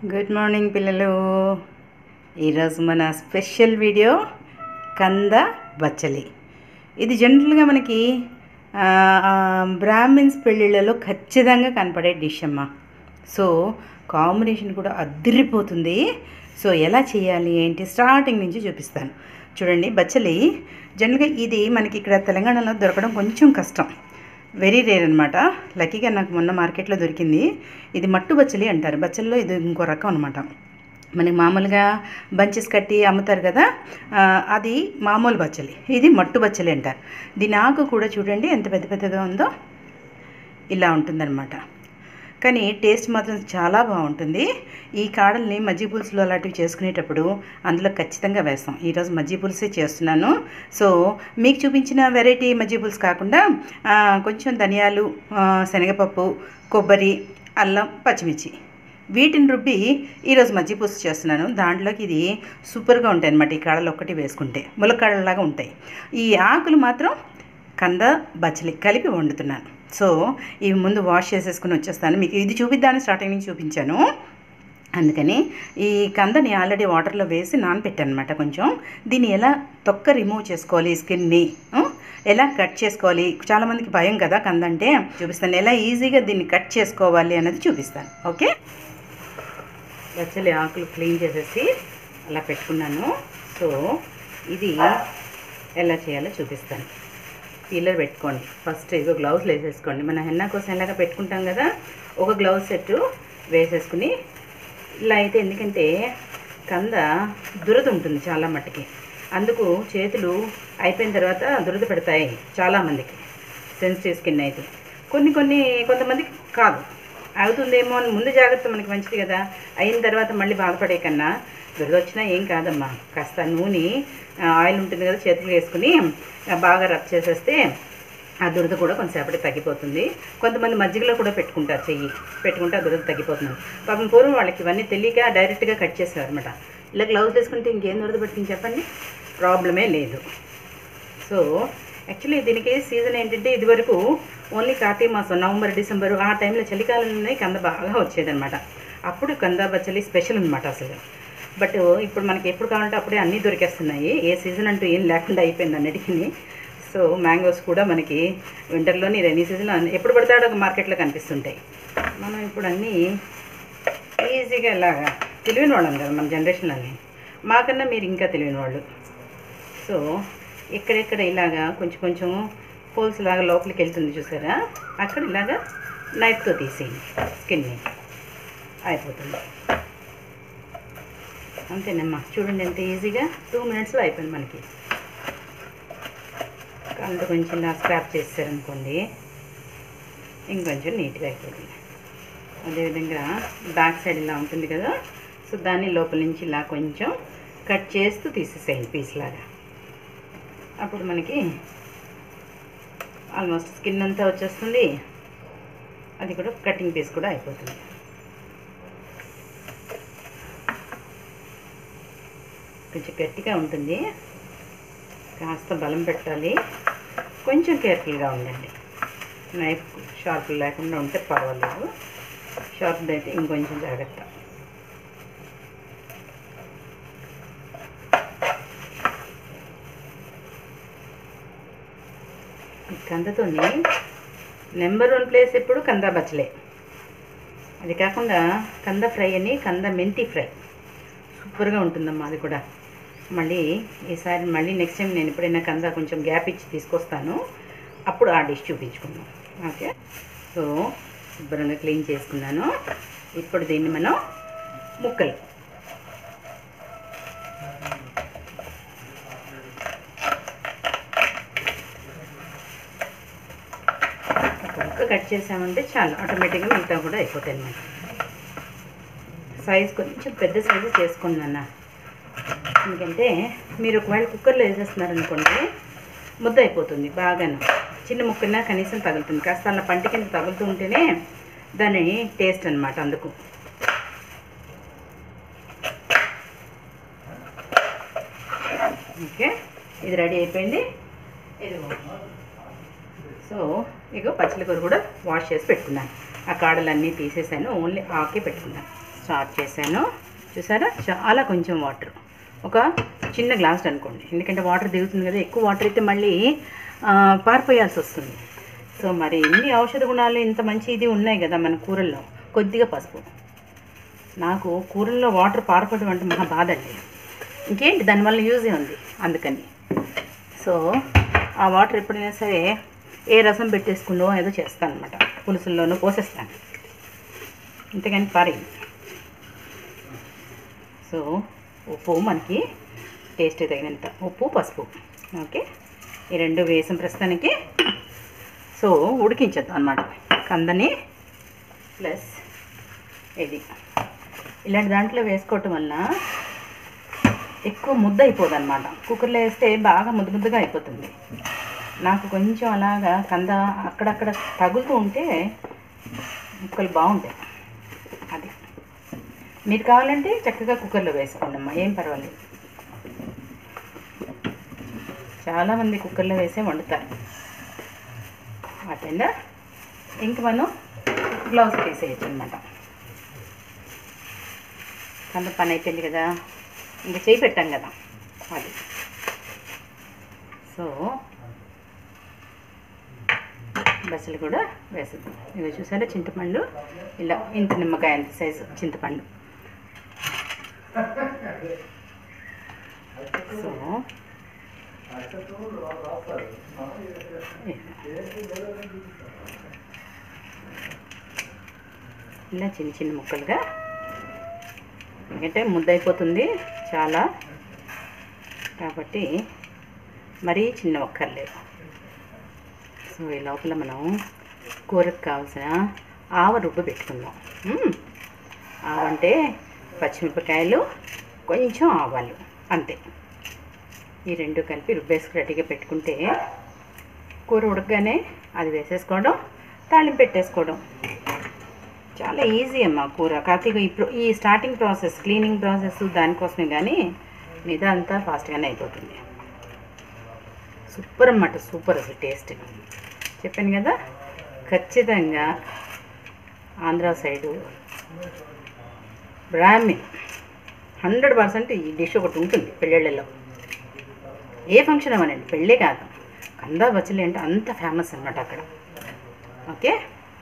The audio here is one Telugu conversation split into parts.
గుడ్ మార్నింగ్ పిల్లలు ఈరోజు మన స్పెషల్ వీడియో కంద బచ్చలి ఇది జనరల్గా మనకి ఆ, ఆ, బ్రాహ్మిన్స్ పెళ్ళిళ్ళలో ఖచ్చితంగా కనపడే డిష్ అమ్మ సో కాంబినేషన్ కూడా అద్దరిపోతుంది సో ఎలా చేయాలి ఏంటి స్టార్టింగ్ నుంచి చూపిస్తాను చూడండి బచ్చలి జనరల్గా ఇది మనకి ఇక్కడ తెలంగాణలో దొరకడం కొంచెం కష్టం వెరీ రేర్ అనమాట లక్కీగా నాకు మొన్న మార్కెట్లో దొరికింది ఇది మట్టు బచ్చలి అంటారు బచ్చల్లో ఇది ఇంకో రకం అనమాట మనకి మామూలుగా బంచెస్ కట్టి అమ్ముతారు కదా ఆ, అది మామూలు బచ్చలి ఇది మట్టు బచ్చలి అంటారు దీని ఆకు కూడా చూడండి ఎంత పెద్ద పెద్దగా ఉందో ఇలా ఉంటుందన్నమాట కానీ టేస్ట్ మాత్రం చాలా బాగుంటుంది ఈ కాడల్ని మజ్జిగ పులుసులు అలాంటివి చేసుకునేటప్పుడు అందులో ఖచ్చితంగా వేస్తాం ఈరోజు మజ్జిగ పులుసే చేస్తున్నాను సో మీకు చూపించిన వెరైటీ మజ్జిగ పులుసు కాకుండా ఆ, కొంచెం ధనియాలు ఆ, శనగపప్పు కొబ్బరి అల్లం పచ్చిమిర్చి వీటిని రుబ్బి ఈరోజు మజ్జిగ పులుసు చేస్తున్నాను దాంట్లోకి ఇది సూపర్గా ఉంటాయి అన్నమాట ఈ కాడలు ఒక్కటి వేసుకుంటే ములక్కాడలాగా ఉంటాయి ఈ ఆకులు మాత్రం కంద బచ్చలి కలిపి వండుతున్నాను సో ఇవి ముందు వాష్ చేసేసుకుని వచ్చేస్తాను మీకు ఇది చూపిద్దామని స్టార్టింగ్ నుంచి చూపించాను అందుకని ఈ కందని ఆల్రెడీ వాటర్లో వేసి నానబెట్టాను అనమాట కొంచెం దీన్ని ఎలా తొక్క రిమూవ్ చేసుకోవాలి స్కిన్ని ఆ? ఎలా కట్ చేసుకోవాలి చాలామందికి భయం కదా కంద అంటే చూపిస్తాను ఎలా ఈజీగా దీన్ని కట్ చేసుకోవాలి అన్నది చూపిస్తాను ఓకే బచ్చలి ఆకులు క్లీన్ చేసేసి అలా పెట్టుకున్నాను సో ఇది ఎలా చేయాలో చూపిస్తాను పీలర్ పెట్టుకోండి ఫస్ట్ ఇగో గ్లౌస్ వేసేసుకోండి మన హెన్నా కోసం ఎలాగ పెట్టుకుంటాం కదా ఒక గ్లౌజ్ సెట్ వేసేసుకుని ఇలా అయితే ఎందుకంటే కంద దురద ఉంటుంది చాలా మట్టుకి అందుకు చేతులు అయిపోయిన తర్వాత దురద పెడతాయి చాలామందికి సెన్సిటివ్ స్కిన్ అయితే కొన్ని కొన్ని కొంతమందికి కాదు అవుతుందేమో అని ముందు జాగ్రత్త మనకి మంచిది కదా అయిన తర్వాత మళ్ళీ బాధపడే కన్నా దురద వచ్చినా ఏం కాదమ్మా కాస్త నూనె ఆ, ఆయిల్ ఉంటుంది కదా చేతులు వేసుకుని ఆ, బాగా రబ్ చేసేస్తే ఆ దురద కూడా కొంతసేపటి తగ్గిపోతుంది కొంతమంది మజ్జిగలో కూడా పెట్టుకుంటారు చెయ్యి పెట్టుకుంటే ఆ దురద తగ్గిపోతుంది పాపం పూర్వం వాళ్ళకి ఇవన్నీ తెలియక డైరెక్ట్గా కట్ చేసేవారు అనమాట ఇలా గ్లౌజ్ వేసుకుంటే ఇంకేం దురద పట్టింది చెప్పండి ప్రాబ్లమే లేదు సో యాక్చువల్లీ దీనికి సీజన్ ఏంటంటే ఇదివరకు ఓన్లీ కార్తీక మాసం నవంబర్ డిసెంబర్ ఆ టైంలో చలికాలంలోనే కంద బాగా వచ్చేదన్నమాట అప్పుడు కంద బచ్చలి స్పెషల్ అనమాట అసలు బట్ ఇప్పుడు మనకి ఎప్పుడు కావాలంటే అప్పుడే అన్నీ దొరికేస్తున్నాయి ఏ సీజన్ అంటూ ఏం లేకుండా అయిపోయింది అన్నిటికీ సో మ్యాంగోస్ కూడా మనకి వింటర్లోని రైనీ సీజన్లో అన్ని- ఎప్పుడు పడతాడో ఒక మార్కెట్లో కనిపిస్తుంటాయి మనం ఇప్పుడు అన్నీ ఈజీగా ఇలాగా తెలియని వాళ్ళం కదా మన జనరేషన్లోని మాకన్నా మీరు ఇంకా తెలియని వాళ్ళు సో ఎక్కడెక్కడ ఇలాగా కొంచెం కొంచెం హోల్స్ లాగా లోపలికి వెళ్తుంది చూసారా అక్కడ ఇలాగా నైఫ్తో తీసేయండి స్కిన్ని అయిపోతుంది అంతేనమ్మా చూడండి ఎంత ఈజీగా టూ మినిట్స్లో అయిపోయింది మనకి అంత కొంచెం ఇలా స్క్రాప్ చేసారనుకోండి ఇంకొంచెం నీట్గా అయిపోతుంది అదేవిధంగా బ్యాక్ సైడ్ ఇలా ఉంటుంది కదా సో దాన్ని లోపల నుంచి ఇలా కొంచెం కట్ చేస్తూ తీసేసేయండి పీస్ లాగా అప్పుడు మనకి ఆల్మోస్ట్ స్కిన్ అంతా వచ్చేస్తుంది అది కూడా కటింగ్ పీస్ కూడా అయిపోతుంది కొంచెం గట్టిగా ఉంటుంది కాస్త బలం పెట్టాలి కొంచెం కేర్ఫుల్గా ఉండండి నైఫ్ షార్ప్ లేకుండా ఉంటే పర్వాలేదు షార్ప్ అయితే ఇంకొంచెం జాగ్రత్త ఈ కందతోని నెంబర్ వన్ ప్లేస్ ఎప్పుడు కంద బచ్చలే అది కాకుండా కంద ఫ్రై అని కంద మెంతి ఫ్రై సూపర్గా ఉంటుందమ్మా అది కూడా మళ్ళీ ఈసారి మళ్ళీ నెక్స్ట్ టైం నేను ఎప్పుడైనా కంద కొంచెం గ్యాప్ ఇచ్చి తీసుకొస్తాను అప్పుడు ఆ డిష్ చూపించుకుందాం ఓకే సో శుభ్రంగా క్లీన్ చేసుకున్నాను ఇప్పుడు దీన్ని మనం ముక్కలు ఒక ముక్క కట్ చేసామంటే చాలు ఆటోమేటిక్గా మిగతా కూడా అయిపోతాయి అన్నమాట సైజ్ కొంచెం పెద్ద సైజు చేసుకున్నాన్న ఎందుకంటే మీరు ఒకవేళ కుక్కర్లో వేసేస్తున్నారనుకోండి ముద్ద అయిపోతుంది బాగాను చిన్న ముక్కన్నా కనీసం తగులుతుంది కాస్త అలా పంట కింద తగులుతూ ఉంటేనే దాని టేస్ట్ అనమాట అందుకు ఓకే ఇది రెడీ అయిపోయింది ఇది సో ఇగో పచ్చలి కూర కూడా వాష్ చేసి పెట్టుకున్నాను ఆ కాడలన్నీ తీసేసాను ఓన్లీ ఆకే పెట్టుకున్నాను స్టార్ట్ చేశాను చూసారా చాలా కొంచెం వాటర్ ఒక చిన్న గ్లాస్ అనుకోండి ఎందుకంటే వాటర్ దిగుతుంది కదా ఎక్కువ వాటర్ అయితే మళ్ళీ ఆ, పారిపోయాల్సి వస్తుంది సో మరి ఇన్ని ఔషధ గుణాలు ఇంత మంచి ఇది ఉన్నాయి కదా మన కూరల్లో కొద్దిగా పసుపు నాకు కూరల్లో వాటర్ పారిపోవడం అంటే మహా బాధ అండి ఇంకేంటి దానివల్ల యూజే ఉంది అందుకని సో ఆ వాటర్ ఎప్పుడైనా సరే ఏ రసం పెట్టేసుకుందో ఏదో చేస్తాను అనమాట పులుసుల్లోనూ పోసేస్తాను ఇంతకని పారి సో ఉప్పు మనకి టేస్ట్ తగినంత ఉప్పు పసుపు ఓకే ఈ రెండు వేసిన ప్రస్తుతానికి సో ఉడికించద్దు అనమాట కందని ప్లస్ ఇది ఇలాంటి దాంట్లో వేసుకోవటం వల్ల ఎక్కువ ముద్ద అయిపోదు అనమాట కుక్కర్లో వేస్తే బాగా ముద్ద ముద్దగా అయిపోతుంది నాకు కొంచెం అలాగా కంద అక్కడక్కడ తగులుతూ ఉంటే ముక్కలు బాగుంటాయి అది మీరు కావాలంటే చక్కగా కుక్కర్లో వేసుకోండి అమ్మా ఏం పర్వాలేదు చాలామంది కుక్కర్లో వేసే వండుతారు అటెండా ఇంక మనం గ్లౌజ్ తీసేయచ్చు అనమాట కంద పని అయిపోయింది కదా ఇంకా చేయి పెట్టాం కదా అది సో బస్సులు కూడా వేసేద్దాం ఇవి చూసారా చింతపండు ఇలా ఇంత నిమ్మకాయ అంత సైజు చింతపండు సో ఇలా చిన్న చిన్న ముక్కలుగా ఎందుకంటే ముద్ద అయిపోతుంది చాలా కాబట్టి మరీ చిన్న ఒక్కర్లేదు సో ఈ లోపల మనం కూరకు కావాల్సిన ఆవ రుబ్బ పెట్టుకుందాం మ్మ్. ఆవ అంటే పచ్చిమిరపకాయలు కొంచెం ఆవాలు అంతే ఈ రెండు కలిపి రుబ్బేసుకు రెడీగా పెట్టుకుంటే కూర ఉడకగానే అది వేసేసుకోవడం తాళింపు పెట్టేసుకోవడం చాలా ఈజీ అమ్మా కూర కాకపోతే ఇప్పుడు ఈ స్టార్టింగ్ ప్రాసెస్ క్లీనింగ్ ప్రాసెస్ దానికోసమే కానీ మిగతా అంతా ఫాస్ట్గానే అయిపోతుంది సూపర్ అన్నమాట సూపర్ అసలు టేస్ట్ చెప్పాను కదా ఖచ్చితంగా Andhra side Brahmin hundred percent ఈ డిష్ ఒకటి ఉంటుంది పెళ్ళిళ్ళలో ఏ ఫంక్షన్ అవ్వనండి పెళ్ళే కాదు కందా బచ్చలి అంటే అంత ఫేమస్ అనమాట అక్కడ ఓకే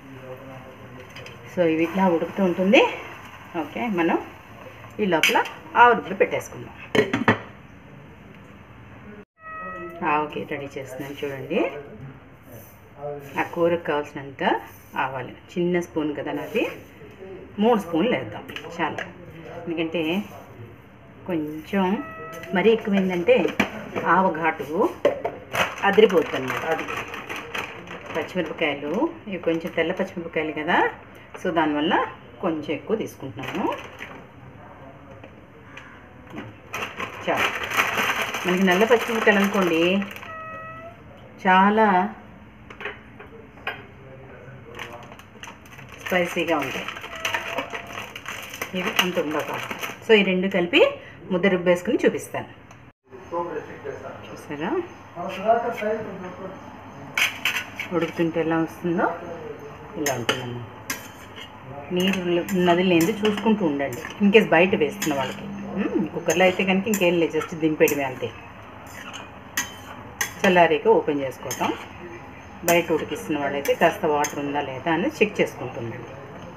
సో ఇవి ఇట్లా ఉడుకుతూ ఉంటుంది ఓకే మనం ఈ లోపల ఆవురుబ్బు పెట్టేసుకుందాం ఆవుకి రెడీ చేస్తున్నాను చూడండి ఆ కూరకు కావాల్సినంత ఆవాలు చిన్న స్పూన్ కదా నాది మూడు స్పూన్లు వేద్దాం చాలా ఎందుకంటే కొంచెం మరీ ఎక్కువైందంటే ఆవ ఘాటు అదిరిపోతుంది అన్నమాట అది పచ్చిమిరపకాయలు ఇవి కొంచెం తెల్ల పచ్చిమిరపకాయలు కదా సో దానివల్ల కొంచెం ఎక్కువ తీసుకుంటున్నాను చాలు మనకి నల్ల పచ్చిమిరపకాయలు అనుకోండి చాలా స్పైసీగా ఉంటాయి ఇవి అంత ఉండవు సో ఈ రెండు కలిపి ముద్ద రుబ్బేసుకుని చూపిస్తాను చూసారా ఉడుకుతుంటే ఎలా వస్తుందో ఇలా ఉంటుందమ్మా నీరు ఉన్నది లేదు చూసుకుంటూ ఉండండి ఇన్కేస్ బయట వేస్తున్న వాళ్ళకి మ్మ్, కుక్కర్లో అయితే కనుక ఇంకేం లేదు జస్ట్ దింపేయడమే అంతే చల్లారేక ఓపెన్ చేసుకోవటం బయట ఉడికిస్తున్న వాళ్ళైతే కాస్త వాటర్ ఉందా లేదా అని చెక్ చేసుకుంటుండండి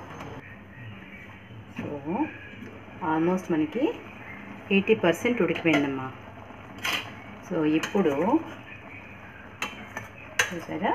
సో ఆల్మోస్ట్ మనకి ఎయిటీ పర్సెంట్ ఉడికిపోయిందమ్మా సో ఇప్పుడు చూసారా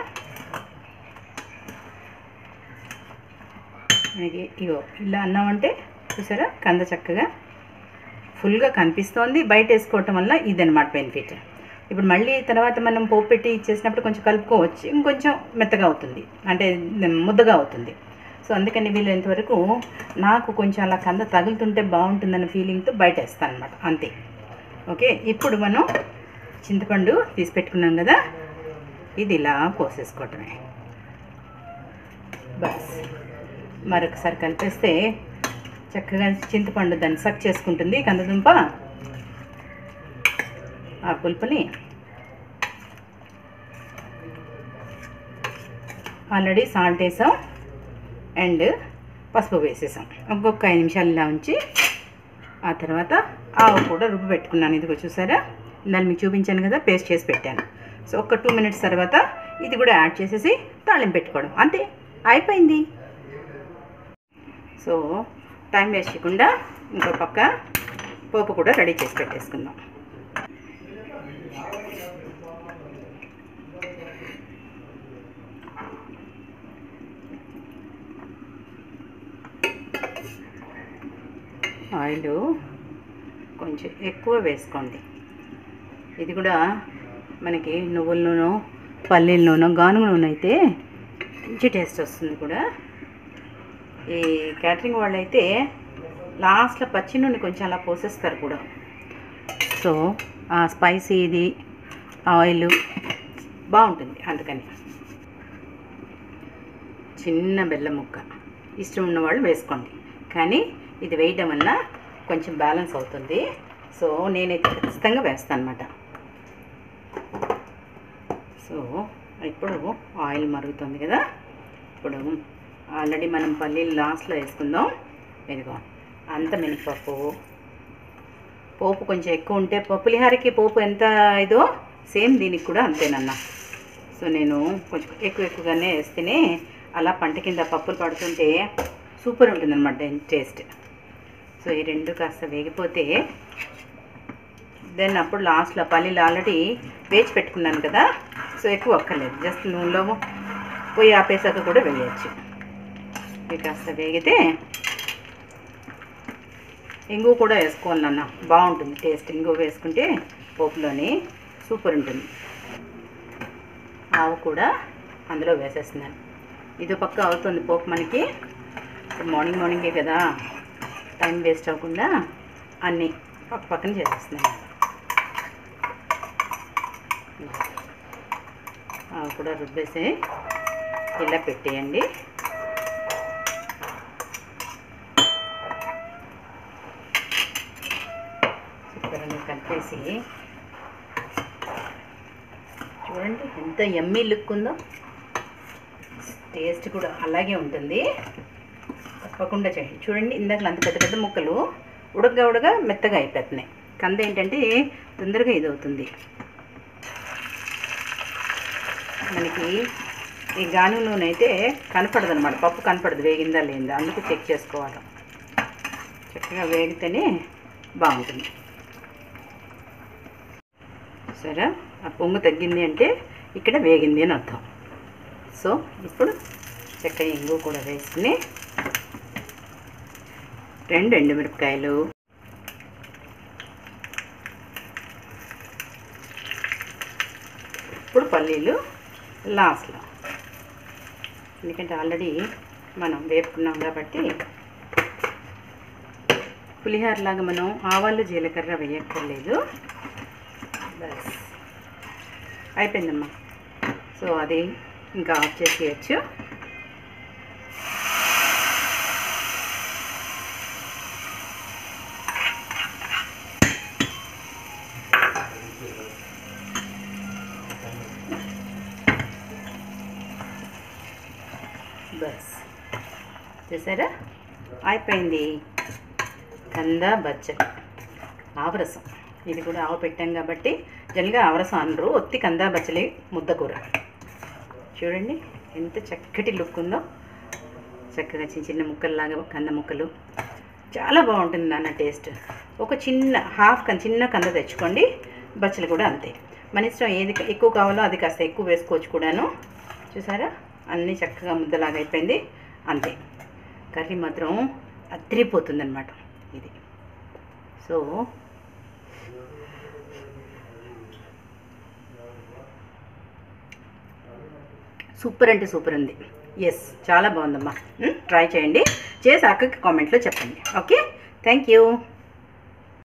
మనకి ఇగో ఇలా అన్నామంటే చూసారా కంద చక్కగా ఫుల్గా కనిపిస్తోంది బయట వేసుకోవటం వల్ల ఇదన్నమాట బెనిఫిట్ ఇప్పుడు మళ్ళీ తర్వాత మనం పోపు పెట్టి ఇచ్చేసినప్పుడు కొంచెం కలుపుకోవచ్చు ఇంకొంచెం మెత్తగా అవుతుంది అంటే ముద్దగా అవుతుంది సో అందుకని వీలైనంత వరకు నాకు కొంచెం అలా కంద తగులుతుంటే బాగుంటుందన్న ఫీలింగ్తో బయట వేస్తాను అనమాట అంతే ఓకే ఇప్పుడు మనం చింతపండు తీసి పెట్టుకున్నాం కదా ఇది ఇలా పోసేసుకోవటమే బస్ మరొకసారి కలిపేస్తే చక్కగా చింతపండు దాన్ని సక్ చేసుకుంటుంది కందదుంప ఆ పులుపుని ఆల్రెడీ సాల్ట్ వేసాం అండ్ పసుపు వేసేసాం ఇంకొక ఐదు నిమిషాలు ఇలా ఉంచి ఆ తర్వాత ఆవు కూడా రుబ్బు పెట్టుకున్నాను ఇదిగో చూసారా ఇందాక మీకు చూపించాను కదా పేస్ట్ చేసి పెట్టాను సో ఒక టూ మినిట్స్ తర్వాత ఇది కూడా యాడ్ చేసేసి తాళింపు పెట్టుకోవడం అంతే అయిపోయింది సో టైం వేస్ట్ చేయకుండా ఇంకో పక్క పోపు కూడా రెడీ చేసి పెట్టేసుకుందాం ఆయిల్ కొంచెం ఎక్కువ వేసుకోండి ఇది కూడా మనకి నువ్వుల నూనె పల్లీల నూనె గానుగ నూనె అయితే మంచి టేస్ట్ వస్తుంది కూడా ఈ క్యాటరింగ్ వాళ్ళు అయితే లాస్ట్లో పచ్చి నూనె కొంచెం అలా పోసేస్తారు కూడా సో ఆ స్పైసీ ఇది ఆయిల్ బాగుంటుంది అందుకని చిన్న బెల్లం ముక్క ఇష్టం ఉన్న వాళ్ళు వేసుకోండి కానీ ఇది వేయడం వల్ల కొంచెం బ్యాలెన్స్ అవుతుంది సో నేనైతే ఖచ్చితంగా వేస్తాను అనమాట సో ఇప్పుడు ఆయిల్ మరుగుతుంది కదా ఇప్పుడు ఆల్రెడీ మనం పల్లీలు లాస్ట్లో వేసుకుందాం ఇదిగో అంత మినపప్పు పోపు కొంచెం ఎక్కువ ఉంటే పులిహారకి పోపు ఎంత ఇదో సేమ్ దీనికి కూడా అంతేనన్న సో నేను కొంచెం ఎక్కువ ఎక్కువగానే వేస్తేనే అలా పంట కింద పప్పులు పడుతుంటే సూపర్ ఉంటుందన్నమాట టేస్ట్ సో ఈ రెండు కాస్త వేగిపోతే దెన్ అప్పుడు లాస్ట్లో పల్లీలు ఆల్రెడీ వేచి పెట్టుకున్నాను కదా సో ఎక్కువ అక్కర్లేదు జస్ట్ నూనెలో పొయ్యి ఆపేసాక కూడా వేయచ్చు ఇవి కాస్త వేగితే ఇంగు కూడా వేసుకోవాలి నాన్న బాగుంటుంది టేస్ట్ ఇంగు వేసుకుంటే పోపులోని సూపర్ ఉంటుంది ఆవు కూడా అందులో వేసేస్తున్నాను ఇది పక్క అవుతుంది పోపు మనకి ఇప్పుడు మార్నింగ్ మార్నింగే కదా టైం వేస్ట్ అవ్వకుండా అన్నీ పక్క పక్కన చేసేస్తున్నాను ఆవు కూడా రుబ్బేసి ఇలా పెట్టేయండి శుభ్రంగా కలిపేసి చూడండి ఎంత ఎమ్మీ లుక్ ఉందో టేస్ట్ కూడా అలాగే ఉంటుంది తప్పకుండా చేయండి చూడండి ఇందాక అంత పెద్ద పెద్ద ముక్కలు ఉడకగా ఉడగా మెత్తగా అయిపోతున్నాయి కంద ఏంటంటే తొందరగా ఇది అవుతుంది మనకి ఈ గాను నూనె అయితే కనపడదు అనమాట పప్పు కనపడదు వేగిందా లేదా అందుకు చెక్ చేసుకోవాలి చక్కగా వేగితేనే బాగుంటుంది సరే ఆ పొంగు తగ్గింది అంటే ఇక్కడ వేగింది అని అర్థం సో ఇప్పుడు చెక్క ఇంగు కూడా వేసుకుని రెండు ఎండుమిరపకాయలు ఇప్పుడు పల్లీలు లాస్ట్లో ఎందుకంటే ఆల్రెడీ మనం వేపుకున్నాం కాబట్టి పులిహోరలాగా మనం ఆవాలు జీలకర్ర వేయక్కర్లేదు బస్ అయిపోయిందమ్మా సో అది ఇంకా ఆఫ్ చేసేయచ్చు బస్ చూసారా అయిపోయింది కంద బచ్చలి ఆవరసం ఇది కూడా ఆవు పెట్టాం కాబట్టి జనరల్గా ఆవరసం అనరు ఒత్తి కంద బచ్చలి ముద్దకూర చూడండి ఎంత చక్కటి లుక్ ఉందో చక్కగా చిన్న చిన్న ముక్కల్లాగా కంద ముక్కలు చాలా బాగుంటుంది నాన్న టేస్ట్ ఒక చిన్న హాఫ్ కన్ చిన్న కంద తెచ్చుకోండి బచ్చలు కూడా అంతే మన ఇష్టం ఏది ఎక్కువ కావాలో అది కాస్త ఎక్కువ వేసుకోవచ్చు కూడాను చూసారా అన్నీ చక్కగా ముద్దలాగా అయిపోయింది అంతే కర్రీ మాత్రం అద్దరిపోతుంది అనమాట ఇది సో సూపర్ అంటే సూపర్ ఉంది ఎస్ చాలా బాగుందమ్మా ట్రై చేయండి చేసి అక్కకి కామెంట్లో చెప్పండి ఓకే థ్యాంక్ యూ